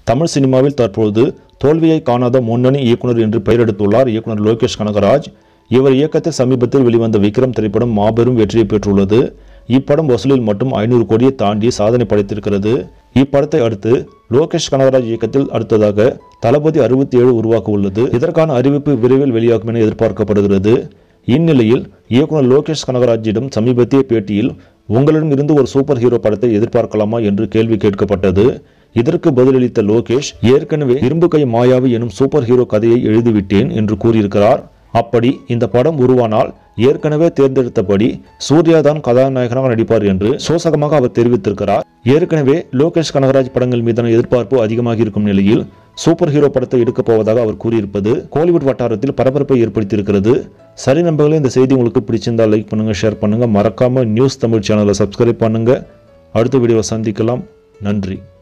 தமிழ் சினிமாவில் தற்பொழுது தோல்வியை காணாத முன்னணி இயக்குனர் என்று பெயரெடுத்துள்ளார் இயக்குனர் லோகேஷ் கனகராஜ் இவர் இயக்கத்தில் சமீபத்தில் வெளிவந்த விக்ரம் திரைப்படம் மாபெரும் வெற்றியை பெற்றுள்ளது இப்படம் வசூலில் மட்டும் ஐநூறு கோடியை தாண்டி சாதனை படைத்திருக்கிறது இப்படத்தை அடுத்து லோகேஷ் கனகராஜ் இயக்கத்தில் அடுத்ததாக தளபதி அறுபத்தி ஏழு உருவாக்க உள்ளது இதற்கான அறிவிப்பு விரைவில் வெளியாகும் என எதிர்பார்க்கப்படுகிறது இந்நிலையில் இயக்குனர் லோகேஷ் கனகராஜிடம் சமீபத்திய பேட்டியில் உங்களிடம் இருந்து ஒரு சூப்பர் ஹீரோ படத்தை எதிர்பார்க்கலாமா என்று கேள்வி கேட்கப்பட்டது இதற்கு பதிலளித்த லோகேஷ் ஏற்கனவே இரும்பு கை மாயாவி எனும் சூப்பர் ஹீரோ கதையை எழுதிவிட்டேன் என்று கூறியிருக்கிறார் அப்படி இந்த படம் உருவானால் ஏற்கனவே தேர்ந்தெடுத்தபடி சூர்யா தான் கதாநாயகனாக நடிப்பார் என்று சோசகமாக அவர் தெரிவித்திருக்கிறார் ஏற்கனவே லோகேஷ் கனகராஜ் படங்கள் மீதான எதிர்பார்ப்பு அதிகமாக இருக்கும் நிலையில் சூப்பர் ஹீரோ படத்தை எடுக்கப் போவதாக அவர் கூறியிருப்பது கோலிவுட் வட்டாரத்தில் பரபரப்பை ஏற்படுத்தியிருக்கிறது சரி நண்பர்களே இந்த செய்தி உங்களுக்கு பிடிச்சிருந்தா லைக் பண்ணுங்க ஷேர் பண்ணுங்க மறக்காம நியூஸ் தமிழ் சேனலை சப்ஸ்கிரைப் பண்ணுங்க அடுத்த வீடியோவை சந்திக்கலாம் நன்றி